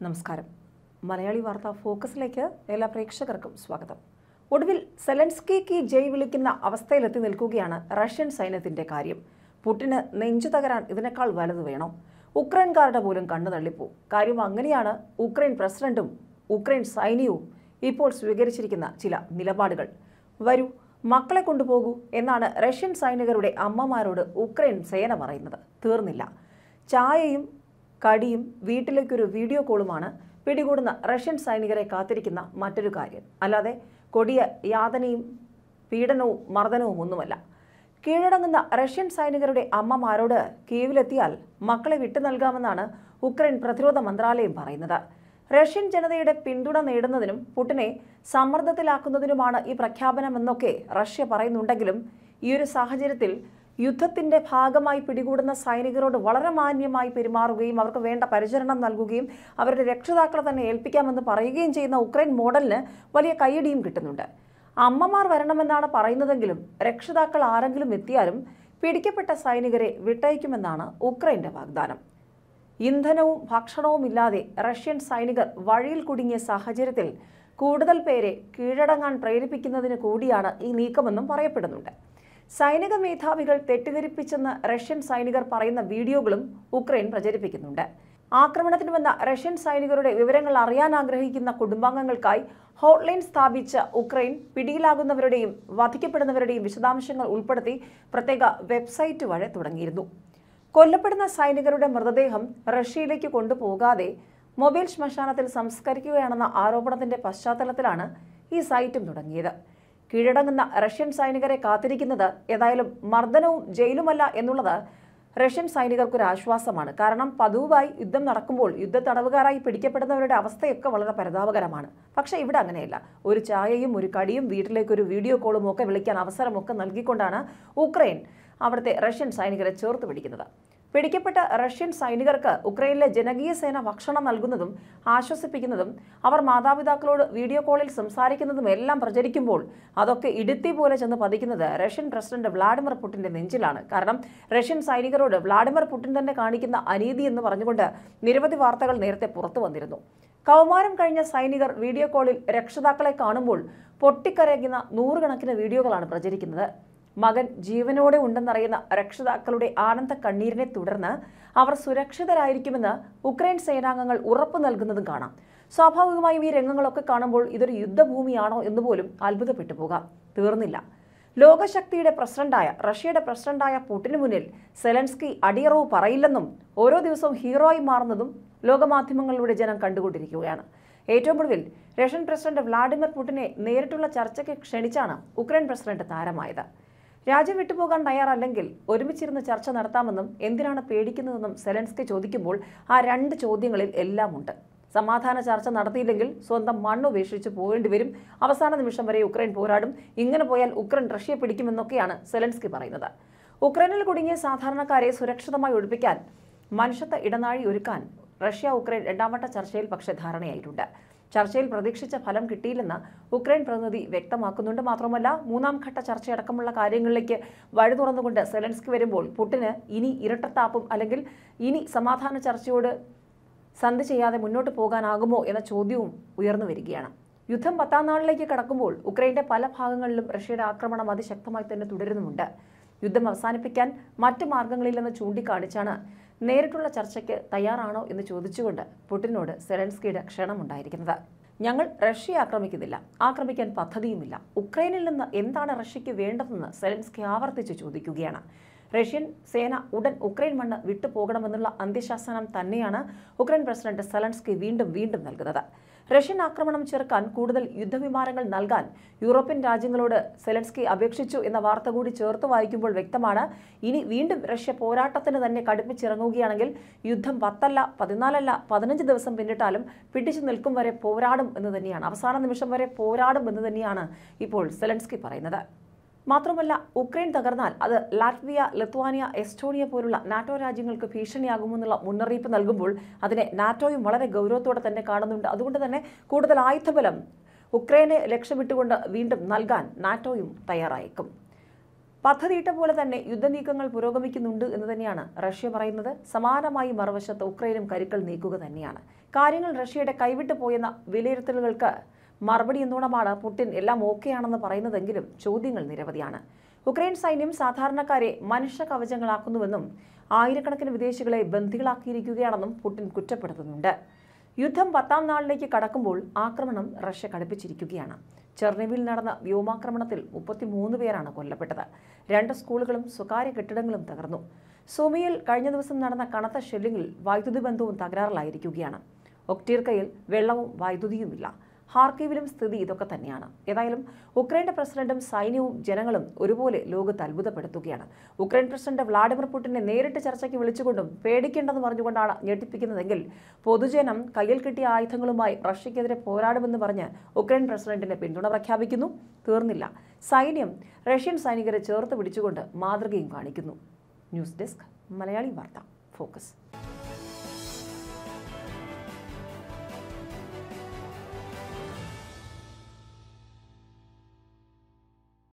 നമസ്കാരം മലയാളി വാർത്ത ഫോക്കസിലേക്ക് എല്ലാ പ്രേക്ഷകർക്കും സ്വാഗതം ഒടുവിൽ സെലൻസ്കിക്ക് ജയ് വിളിക്കുന്ന അവസ്ഥയിലെത്തി നിൽക്കുകയാണ് റഷ്യൻ സൈന്യത്തിന്റെ കാര്യം പുട്ടിന് നെഞ്ചു തകരാൻ ഇതിനേക്കാൾ വലുത് വേണോ ഉക്രൈൻകാരുടെ പോലും കണ്ണു തള്ളിപ്പോ കാര്യം അങ്ങനെയാണ് ഉക്രൈൻ പ്രസിഡന്റും ഉക്രൈൻ സൈന്യവും ഇപ്പോൾ സ്വീകരിച്ചിരിക്കുന്ന ചില നിലപാടുകൾ വരൂ മക്കളെ കൊണ്ടുപോകൂ എന്നാണ് റഷ്യൻ സൈനികരുടെ അമ്മമാരോട് ഉക്രൈൻ സേന പറയുന്നത് തീർന്നില്ല ചായയും കടിയും വീട്ടിലേക്കൊരു വീഡിയോ കോളുമാണ് പിടികൂടുന്ന റഷ്യൻ സൈനികരെ കാത്തിരിക്കുന്ന മറ്റൊരു കാര്യം അല്ലാതെ കൊടിയ യാതനയും പീഡനവും മർദ്ദനവും ഒന്നുമല്ല കീഴടങ്ങുന്ന റഷ്യൻ സൈനികരുടെ അമ്മമാരോട് കീവിലെത്തിയാൽ മക്കളെ വിട്ടു നൽകാമെന്നാണ് ഉക്രൈൻ പ്രതിരോധ മന്ത്രാലയം പറയുന്നത് റഷ്യൻ ജനതയുടെ പിന്തുണ നേടുന്നതിനും പുടിനെ സമ്മർദ്ദത്തിലാക്കുന്നതിനുമാണ് ഈ പ്രഖ്യാപനമെന്നൊക്കെ റഷ്യ പറയുന്നുണ്ടെങ്കിലും ഈ ഒരു സാഹചര്യത്തിൽ യുദ്ധത്തിന്റെ ഭാഗമായി പിടികൂടുന്ന സൈനികരോട് വളരെ മാന്യമായി പെരുമാറുകയും അവർക്ക് വേണ്ട പരിചരണം നൽകുകയും അവരുടെ രക്ഷിതാക്കളെ തന്നെ ഏൽപ്പിക്കാമെന്ന് പറയുകയും ചെയ്യുന്ന ഉക്രൈൻ മോഡലിന് വലിയ കൈയടിയും കിട്ടുന്നുണ്ട് അമ്മമാർ വരണമെന്നാണ് പറയുന്നതെങ്കിലും രക്ഷിതാക്കൾ ആരെങ്കിലും എത്തിയാലും പിടിക്കപ്പെട്ട സൈനികരെ വിട്ടയക്കുമെന്നാണ് ഉക്രൈന്റെ വാഗ്ദാനം ഇന്ധനവും ഭക്ഷണവും ഇല്ലാതെ റഷ്യൻ സൈനികർ വഴിയിൽ കുടുങ്ങിയ സാഹചര്യത്തിൽ കൂടുതൽ പേരെ കീഴടങ്ങാൻ പ്രേരിപ്പിക്കുന്നതിന് കൂടിയാണ് ഈ നീക്കമെന്നും പറയപ്പെടുന്നുണ്ട് സൈനിക മേധാവികൾ തെറ്റിദ്ധരിപ്പിച്ചെന്ന് റഷ്യൻ സൈനികർ പറയുന്ന വീഡിയോകളും ഉക്രൈൻ പ്രചരിപ്പിക്കുന്നുണ്ട് ആക്രമണത്തിന് വന്ന റഷ്യൻ സൈനികരുടെ വിവരങ്ങൾ അറിയാൻ ആഗ്രഹിക്കുന്ന കുടുംബാംഗങ്ങൾക്കായി ഹോട്ട്ലൈൻ സ്ഥാപിച്ച ഉക്രൈൻ പിടിയിലാകുന്നവരുടെയും വധിക്കപ്പെടുന്നവരുടെയും വിശദാംശങ്ങൾ ഉൾപ്പെടുത്തി പ്രത്യേക വെബ്സൈറ്റ് വഴി തുടങ്ങിയിരുന്നു കൊല്ലപ്പെടുന്ന സൈനികരുടെ മൃതദേഹം റഷ്യയിലേക്ക് കൊണ്ടുപോകാതെ മൊബൈൽ ശ്മശാനത്തിൽ സംസ്കരിക്കുകയാണെന്ന ആരോപണത്തിന്റെ പശ്ചാത്തലത്തിലാണ് ഈ സൈറ്റും തുടങ്ങിയത് കീഴടങ്ങുന്ന റഷ്യൻ സൈനികരെ കാത്തിരിക്കുന്നത് ഏതായാലും മർദ്ദനവും ജയിലുമല്ല എന്നുള്ളത് റഷ്യൻ സൈനികർക്കൊരു ആശ്വാസമാണ് കാരണം പതിവായി യുദ്ധം നടക്കുമ്പോൾ യുദ്ധ തടവുകാരായി പിടിക്കപ്പെടുന്നവരുടെ അവസ്ഥയൊക്കെ വളരെ പരിതാപകരമാണ് പക്ഷേ ഇവിടെ അങ്ങനെയല്ല ഒരു ചായയും ഒരു കടിയും വീട്ടിലേക്കൊരു വീഡിയോ കോളും ഒക്കെ വിളിക്കാൻ അവസരമൊക്കെ നൽകിക്കൊണ്ടാണ് ഉക്രൈൻ അവിടുത്തെ റഷ്യൻ സൈനികരെ ചേർത്ത് പിടിക്കുന്നത് പിടിക്കപ്പെട്ട റഷ്യൻ സൈനികർക്ക് ഉക്രൈനിലെ ജനകീയ സേന ഭക്ഷണം നൽകുന്നതും ആശ്വസിപ്പിക്കുന്നതും അവർ മാതാപിതാക്കളോട് വീഡിയോ കോളിൽ സംസാരിക്കുന്നതും എല്ലാം പ്രചരിക്കുമ്പോൾ അതൊക്കെ ഇടുത്തി പോലെ ചെന്ന് പതിക്കുന്നത് റഷ്യൻ പ്രസിഡന്റ് വ്ളാഡിമിർ പുടിന്റെ നെഞ്ചിലാണ് കാരണം റഷ്യൻ സൈനികരോട് വ്ളാഡിമിർ പുടിൻ തന്നെ കാണിക്കുന്ന അനീതി എന്ന് പറഞ്ഞുകൊണ്ട് നിരവധി വാർത്തകൾ നേരത്തെ പുറത്തു വന്നിരുന്നു കൗമാരം കഴിഞ്ഞ സൈനികർ വീഡിയോ കോളിൽ രക്ഷിതാക്കളെ കാണുമ്പോൾ പൊട്ടിക്കരയുന്ന നൂറുകണക്കിന് വീഡിയോകളാണ് പ്രചരിക്കുന്നത് മകൻ ജീവനോടെ ഉണ്ടെന്നറിയുന്ന രക്ഷിതാക്കളുടെ ആനന്ദ കണ്ണീരിനെ തുടർന്ന് അവർ സുരക്ഷിതരായിരിക്കുമെന്ന് ഉക്രൈൻ സേനാംഗങ്ങൾ ഉറപ്പു നൽകുന്നതും കാണാം സ്വാഭാവികമായും ഈ രംഗങ്ങളൊക്കെ കാണുമ്പോൾ ഇതൊരു യുദ്ധഭൂമിയാണോ എന്ന് പോലും അത്ഭുതപ്പെട്ടു പോകാം തീർന്നില്ല ലോകശക്തിയുടെ പ്രസിഡന്റായ റഷ്യയുടെ പ്രസിഡന്റായ പുടിന് മുന്നിൽ സെലൻസ്കി അടിയറവ് പറയില്ലെന്നും ഓരോ ദിവസവും ഹീറോയി മാറുന്നതും ലോകമാധ്യമങ്ങളിലൂടെ ജനം കണ്ടുകൊണ്ടിരിക്കുകയാണ് ഏറ്റവും ഒടുവിൽ റഷ്യൻ പ്രസിഡന്റ് വ്ളാഡിമിർ പുടിനെ നേരിട്ടുള്ള ചർച്ചയ്ക്ക് ക്ഷണിച്ചാണ് ഉക്രൈൻ പ്രസിഡന്റ് താരമായത് രാജ്യം വിട്ടുപോകാൻ തയ്യാറല്ലെങ്കിൽ ഒരുമിച്ചിരുന്ന് ചർച്ച നടത്താമെന്നും എന്തിനാണ് പേടിക്കുന്നതെന്നും സെലൻസ്കി ചോദിക്കുമ്പോൾ ആ രണ്ട് ചോദ്യങ്ങളിൽ എല്ലാം ഉണ്ട് സമാധാന ചർച്ച നടത്തിയില്ലെങ്കിൽ സ്വന്തം മണ്ണ് ഉപേക്ഷിച്ച് പോകേണ്ടി വരും അവസാന നിമിഷം വരെ ഉക്രൈൻ പോരാടും ഇങ്ങനെ പോയാൽ ഉക്രൈൻ റഷ്യയെ പിടിക്കുമെന്നൊക്കെയാണ് സെലൻസ്കി പറയുന്നത് ഉക്രൈനിൽ കുടുങ്ങിയ സാധാരണക്കാരെ സുരക്ഷിതമായി ഒഴിപ്പിക്കാൻ മനുഷ്യത്വ ഇടനാഴി ഒരുക്കാൻ റഷ്യ ഉക്രൈൻ രണ്ടാംവട്ട ചർച്ചയിൽ പക്ഷേ ധാരണയായിട്ടുണ്ട് ചർച്ചയിൽ പ്രതീക്ഷിച്ച ഫലം കിട്ടിയില്ലെന്ന് ഉക്രൈൻ പ്രതിനിധി വ്യക്തമാക്കുന്നുണ്ട് മാത്രമല്ല മൂന്നാം ഘട്ട ചർച്ചയടക്കമുള്ള കാര്യങ്ങളിലേക്ക് വഴി തുറന്നുകൊണ്ട് സെലൻസ്കി വരുമ്പോൾ പുട്ടിന് ഇനി ഇരട്ടത്താപ്പും അല്ലെങ്കിൽ ഇനി സമാധാന ചർച്ചയോട് സന്ധി ചെയ്യാതെ മുന്നോട്ട് പോകാനാകുമോ എന്ന ചോദ്യവും ഉയർന്നു വരികയാണ് യുദ്ധം പത്താം നാളിലേക്ക് കടക്കുമ്പോൾ ഉക്രൈന്റെ പല ഭാഗങ്ങളിലും റഷ്യയുടെ ആക്രമണം അതിശക്തമായി തന്നെ തുടരുന്നുമുണ്ട് യുദ്ധം അവസാനിപ്പിക്കാൻ മറ്റ് മാർഗങ്ങളില്ലെന്ന് ചൂണ്ടിക്കാണിച്ചാണ് നേരിട്ടുള്ള ചർച്ചയ്ക്ക് തയ്യാറാണോ എന്ന് ചോദിച്ചുകൊണ്ട് പുടിനോട് സെലൻസ്കിയുടെ ക്ഷണമുണ്ടായിരിക്കുന്നത് ഞങ്ങൾ റഷ്യ ആക്രമിക്കുന്നില്ല ആക്രമിക്കാൻ പദ്ധതിയുമില്ല ഉക്രൈനിൽ നിന്ന് എന്താണ് റഷ്യയ്ക്ക് വേണ്ടതെന്ന് സെലൻസ്കി ആവർത്തിച്ച് ചോദിക്കുകയാണ് റഷ്യൻ സേന ഉടൻ ഉക്രൈൻ മണ്ണ് വിട്ടുപോകണമെന്നുള്ള അന്ത്യശാസനം തന്നെയാണ് ഉക്രൈൻ പ്രസിഡന്റ് സെലൻസ്കി വീണ്ടും വീണ്ടും നൽകുന്നത് റഷ്യൻ ആക്രമണം ചെറുക്കാൻ കൂടുതൽ യുദ്ധവിമാനങ്ങൾ നൽകാൻ യൂറോപ്യൻ രാജ്യങ്ങളോട് സെലൻസ്കി അപേക്ഷിച്ചു എന്ന വാർത്ത കൂടി ചേർത്ത് വായിക്കുമ്പോൾ വ്യക്തമാണ് ഇനി വീണ്ടും റഷ്യ പോരാട്ടത്തിന് തന്നെ കടുപ്പിച്ചിറങ്ങുകയാണെങ്കിൽ യുദ്ധം പത്തല്ല പതിനാലല്ല പതിനഞ്ച് ദിവസം പിന്നിട്ടാലും പിടിച്ചു നിൽക്കും വരെ പോരാടും എന്ന് തന്നെയാണ് അവസാന നിമിഷം വരെ പോരാടും എന്ന് തന്നെയാണ് ഇപ്പോൾ സെലൻസ്കി പറയുന്നത് മാത്രമല്ല ഉക്രൈൻ തകർന്നാൽ അത് ലാറ്റ്വിയ ലിത്വാനിയ എസ്റ്റോണിയ പോലുള്ള നാറ്റോ രാജ്യങ്ങൾക്ക് ഭീഷണിയാകുമെന്നുള്ള മുന്നറിയിപ്പ് നൽകുമ്പോൾ അതിനെ നാറ്റോയും വളരെ ഗൗരവത്തോടെ തന്നെ കാണുന്നുണ്ട് അതുകൊണ്ട് തന്നെ കൂടുതൽ ആയുധബലം ഉക്രൈനെ ലക്ഷ്യമിട്ടുകൊണ്ട് വീണ്ടും നൽകാൻ നാറ്റോയും തയ്യാറായേക്കും പദ്ധതിയിട്ട പോലെ തന്നെ യുദ്ധനീക്കങ്ങൾ പുരോഗമിക്കുന്നുണ്ട് എന്ന് തന്നെയാണ് റഷ്യ പറയുന്നത് സമാനമായി മറുവശത്ത് ഉക്രൈനും കരുക്കൾ നീക്കുക തന്നെയാണ് കാര്യങ്ങൾ റഷ്യയുടെ കൈവിട്ടു പോയെന്ന വിലയിരുത്തലുകൾക്ക് മറുപടി എന്നോണമാണ് പുടിൻ എല്ലാം ഓക്കെയാണെന്ന് പറയുന്നതെങ്കിലും ചോദ്യങ്ങൾ നിരവധിയാണ് ഉക്രൈൻ സൈന്യം സാധാരണക്കാരെ മനുഷ്യ കവചങ്ങളാക്കുന്നുവെന്നും ആയിരക്കണക്കിന് വിദേശികളെ ബന്ദികളാക്കിയിരിക്കുകയാണെന്നും പുടിൻ കുറ്റപ്പെടുത്തുന്നുണ്ട് യുദ്ധം പത്താം നാളിലേക്ക് കടക്കുമ്പോൾ ആക്രമണം റഷ്യ കടുപ്പിച്ചിരിക്കുകയാണ് ചെർണിവിൽ നടന്ന വ്യോമാക്രമണത്തിൽ മുപ്പത്തിമൂന്ന് പേരാണ് കൊല്ലപ്പെട്ടത് രണ്ട് സ്കൂളുകളും സ്വകാര്യ കെട്ടിടങ്ങളും തകർന്നു സുമിയിൽ കഴിഞ്ഞ ദിവസം നടന്ന കനത്ത ഷെല്ലിങ്ങിൽ വൈദ്യുതി ബന്ധവും തകരാറിലായിരിക്കുകയാണ് ഒക്ടീർക്കയിൽ വെള്ളവും വൈദ്യുതിയുമില്ല ഹാർക്കീവിലും സ്ഥിതി ഇതൊക്കെ തന്നെയാണ് ഏതായാലും ഉക്രൈന്റെ പ്രസിഡന്റും സൈന്യവും ജനങ്ങളും ഒരുപോലെ ലോകത്ത് അത്ഭുതപ്പെടുത്തുകയാണ് ഉക്രൈൻ പ്രസിഡന്റ് വ്ളാഡിമിർ പുടിനെ നേരിട്ട് ചർച്ചയ്ക്ക് വിളിച്ചുകൊണ്ടും പേടിക്കേണ്ടെന്ന് പറഞ്ഞുകൊണ്ടാണ് ഞെട്ടിപ്പിക്കുന്നതെങ്കിൽ പൊതുജനം കയ്യിൽ കിട്ടിയ ആയുധങ്ങളുമായി റഷ്യക്കെതിരെ പോരാടുമെന്ന് പറഞ്ഞ് ഉക്രൈൻ പ്രസിഡന്റിന് പിന്തുണ പ്രഖ്യാപിക്കുന്നു തീർന്നില്ല സൈന്യം റഷ്യൻ സൈനികരെ ചേർത്ത് പിടിച്ചുകൊണ്ട് മാതൃകയും കാണിക്കുന്നു ന്യൂസ് ഡെസ്ക് മലയാളി വാർത്ത ഫോക്കസ്